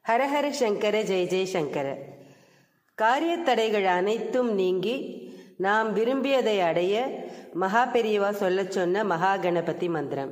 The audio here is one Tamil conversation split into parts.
ஹரஹர சங்கர ஜெய ஜெய சங்கர காரியத்தடைகள் அனைத்தும் நீங்கி நாம் விரும்பியதை அடைய மகா பெரியவா சொல்லச் சொன்ன மகா கணபதி மந்திரம்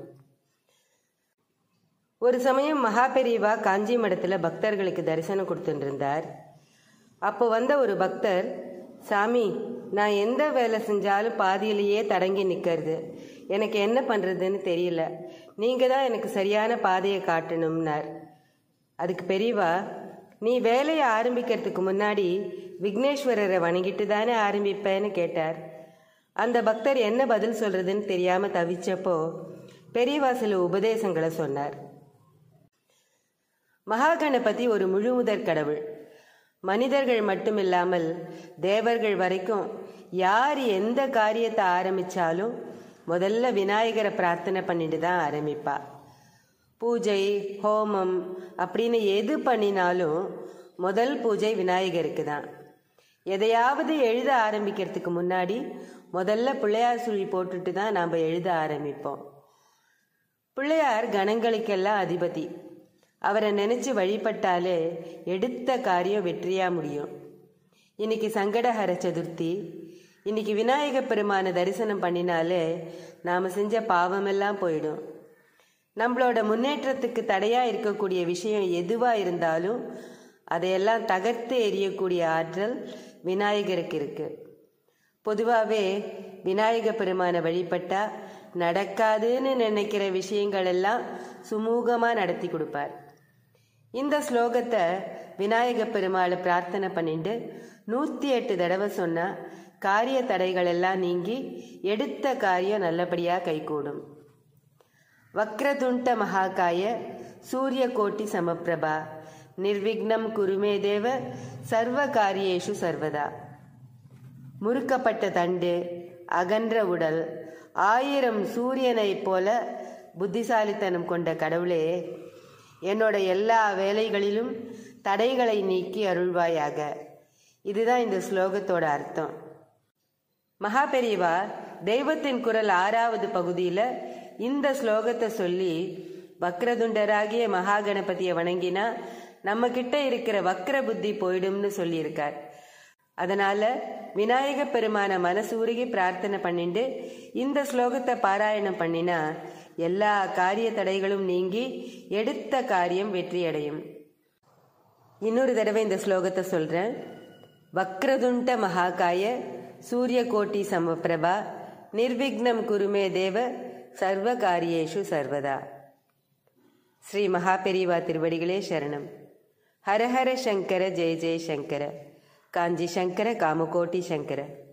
ஒரு சமயம் மகா பெரியவா காஞ்சி மடத்தில் பக்தர்களுக்கு தரிசனம் கொடுத்துட்டு இருந்தார் அப்போ வந்த ஒரு பக்தர் சாமி நான் எந்த வேலை செஞ்சாலும் பாதியிலேயே தடங்கி நிற்கிறது எனக்கு என்ன பண்ணுறதுன்னு தெரியல நீங்கள் தான் எனக்கு சரியான பாதையை காட்டணும்னார் அதுக்கு பெரியவா நீ வேலையை ஆரம்பிக்கிறதுக்கு முன்னாடி விக்னேஸ்வரரை வணங்கிட்டு தானே ஆரம்பிப்பேன்னு கேட்டார் அந்த பக்தர் என்ன பதில் சொல்றதுன்னு தெரியாம தவிச்சப்போ பெரியவா சில உபதேசங்களை சொன்னார் மகாகணபதி ஒரு முழுமுதற் கடவுள் மனிதர்கள் மட்டுமில்லாமல் தேவர்கள் வரைக்கும் யார் எந்த காரியத்தை ஆரம்பிச்சாலும் முதல்ல விநாயகரை பிரார்த்தனை பண்ணிட்டு தான் ஆரம்பிப்பா பூஜை ஹோமம் அப்படின்னு எது பண்ணினாலும் முதல் பூஜை விநாயகருக்கு தான் எதையாவது எழுத ஆரம்பிக்கிறதுக்கு முன்னாடி முதல்ல பிள்ளையார் சுழி போட்டுட்டு தான் நாம் எழுத ஆரம்பிப்போம் பிள்ளையார் கணங்களுக்கெல்லாம் அதிபதி அவரை நினைச்சு வழிபட்டாலே எடுத்த காரியம் வெற்றியா முடியும் இன்னைக்கு சங்கடஹர சதுர்த்தி இன்னைக்கு விநாயக பெருமான தரிசனம் பண்ணினாலே நாம செஞ்ச பாவமெல்லாம் போயிடும் நம்மளோட முன்னேற்றத்துக்கு தடையா இருக்கக்கூடிய விஷயம் எதுவா இருந்தாலும் அதையெல்லாம் தகர்த்து எறியக்கூடிய ஆற்றல் விநாயகருக்கு இருக்கு பொதுவாகவே விநாயக பெருமானை வழிபட்டா நடக்காதுன்னு நினைக்கிற விஷயங்கள் எல்லாம் சுமூகமா நடத்தி கொடுப்பார் இந்த ஸ்லோகத்தை விநாயக பெருமாளை பிரார்த்தனை பண்ணிட்டு நூற்றி எட்டு தடவை சொன்னா காரிய தடைகள் எல்லாம் நீங்கி எடுத்த காரியம் நல்லபடியாக கைகூடும் வக்ரதுண்ட மகாகாய சூரிய கோட்டி சமப்பிரபா நிர்விக்னம் குருமே தேவ சர்வ காரியேஷு சர்வதா முறுக்கப்பட்ட தண்டு அகன்ற உடல் ஆயிரம் சூரியனைப் போல புத்திசாலித்தனம் கொண்ட கடவுளே என்னோட எல்லா வேலைகளிலும் தடைகளை நீக்கி அருள்வாயாக இதுதான் இந்த ஸ்லோகத்தோட அர்த்தம் மகா பெரியவா தெய்வத்தின் குரல் ஆறாவது பகுதியில இந்த ஸ்லோகத்தை சொல்லி வக்ரதுண்டராகிய மகா கணபதியை வணங்கினா நம்ம கிட்ட இருக்கிற வக்ர புத்தி போயிடும்னு சொல்லியிருக்கார் அதனால விநாயக பெருமான மனசூருகி பிரார்த்தனை பண்ணிட்டு இந்த ஸ்லோகத்தை பாராயணம் பண்ணினா எல்லா காரிய தடைகளும் நீங்கி எடுத்த காரியம் வெற்றியடையும் இன்னொரு தடவை இந்த ஸ்லோகத்தை சொல்றேன் வக்ரதுண்ட மகாகாய சூரிய கோட்டி சமப்பிரபா நிர்விக்னம் குருமே தேவ சர்வ காரியேஷு சர்வதா ஸ்ரீ மகாபெரிவா திருவடிகளே சரணம் ஹரஹர சங்கர ஜெய ஜெய சங்கர காஞ்சி சங்கர காமகோட்டி சங்கர